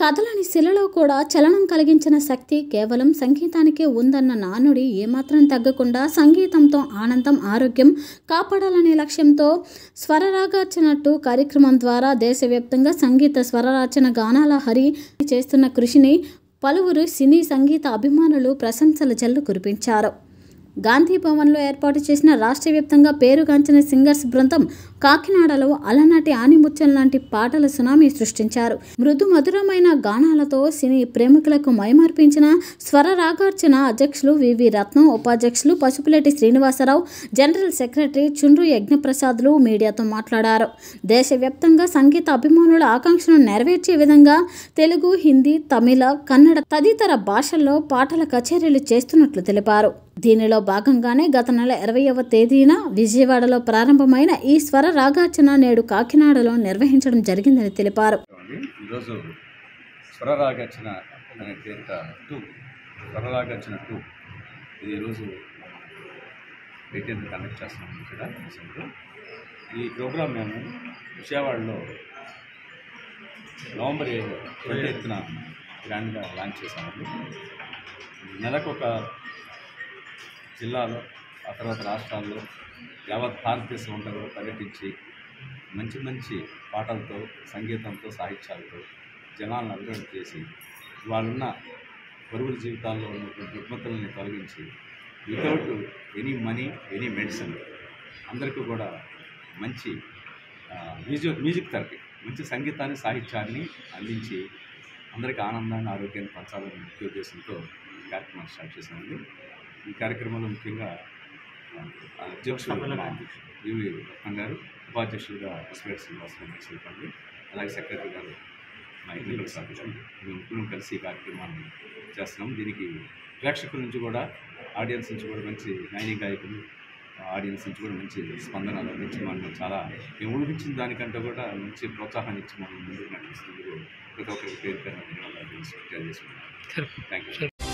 కథలని శిలలో కూడా చలనం కలిగించిన శక్తి కేవలం సంగీతానికే ఉందన్న నానుడి ఏమాత్రం తగ్గకుండా సంగీతంతో ఆనందం ఆరోగ్యం కాపాడాలనే లక్ష్యంతో స్వరరాగార్చనట్టు కార్యక్రమం ద్వారా దేశవ్యాప్తంగా సంగీత స్వరరాచన గానాల హరి చేస్తున్న కృషిని పలువురు సినీ సంగీత అభిమానులు ప్రశంసల జల్లు కురిపించారు గాంధీ భవన్లో ఏర్పాటు చేసిన రాష్ట్ర వ్యాప్తంగా పేరుగాంచిన సింగర్స్ బృందం కాకినాడలో అలనాటి ఆనిముత్యం లాంటి పాటల సునామీ సృష్టించారు మృదు మధురమైన గానాలతో సినీ ప్రేమికులకు మైమార్పించిన స్వర రాగార్చన అధ్యక్షులు వివి రత్నం ఉపాధ్యక్షులు పసుపులేటి శ్రీనివాసరావు జనరల్ సెక్రటరీ చుండ్రు యజ్ఞప్రసాద్లు మీడియాతో మాట్లాడారు దేశవ్యాప్తంగా సంగీత అభిమానుల ఆకాంక్షను నెరవేర్చే విధంగా తెలుగు హిందీ తమిళ కన్నడ తదితర భాషల్లో పాటల కచేరీలు చేస్తున్నట్లు తెలిపారు దీనిలో భాగంగానే గత నెల ఇరవైవ తేదీన విజయవాడలో ప్రారంభమైన ఈ స్వర రాగార్చన నేడు కాకినాడలో నిర్వహించడం జరిగిందని తెలిపారు అండి ఈరోజు స్వరరాగర్చన అనే పేరిట టూ స్వరరాగర్చన టూ ఇది ఈరోజు ఎయిటీన్త్ కండక్ట్ చేస్తున్నాం ఇక్కడ రీసెంట్గా ఈ ప్రోగ్రామ్ మేము విజయవాడలో నవంబర్ ట్వంటీ ఎయిత్న గ్రాండ్గా లాంచ్ చేసామండి నెలకు ఒక జిల్లాలో ఆ తర్వాత రాష్ట్రాల్లో యావత్ భారతదేశం అంతా కూడా పర్యటించి మంచి మంచి పాటలతో సంగీతంతో సాహిత్యాలతో జనాలను అభివృద్ధి చేసి వాళ్ళున్న పరుగుల జీవితాల్లో ఉన్నటువంటి రుగ్మతల్ని తొలగించి without any money any medicine అందరికీ కూడా మంచి మ్యూజిక్ మ్యూజిక్ థెరపీ మంచి సంగీతాన్ని సాహిత్యాన్ని అందించి అందరికీ ఆనందాన్ని ఆరోగ్యాన్ని పంచాలని ముఖ్య ఉద్దేశంతో ఈ కార్యక్రమాన్ని స్టార్ట్ చేశామండి ఈ కార్యక్రమంలో ముఖ్యంగా ఆ, అధ్యక్షులు మా వివి రత్నం గారు ఉపాధ్యక్షులుగా ఎస్పేట్ శ్రీనివాసరావు చెప్పండి అలాగే సెక్రటరీ గారు మా ఇంట్లో సార్ గారు మేము ముగ్గురం కలిసి ఈ కార్యక్రమాన్ని చేస్తున్నాం దీనికి ప్రేక్షకుల నుంచి కూడా ఆడియన్స్ నుంచి కూడా మంచి నైని గాయకులు ఆడియన్స్ నుంచి కూడా మంచి స్పందన లభించి మనం చాలా మేము ఊహించిన దానికంటే కూడా మంచి ప్రోత్సాహాన్ని ఇచ్చి మనం ముందుకు నడిపిస్తున్నందుకు ప్రతి ఒక్కరికి పేరు పేరు ధన్యవాదాలు తెలియజేసుకుంటున్నాను థ్యాంక్ యూ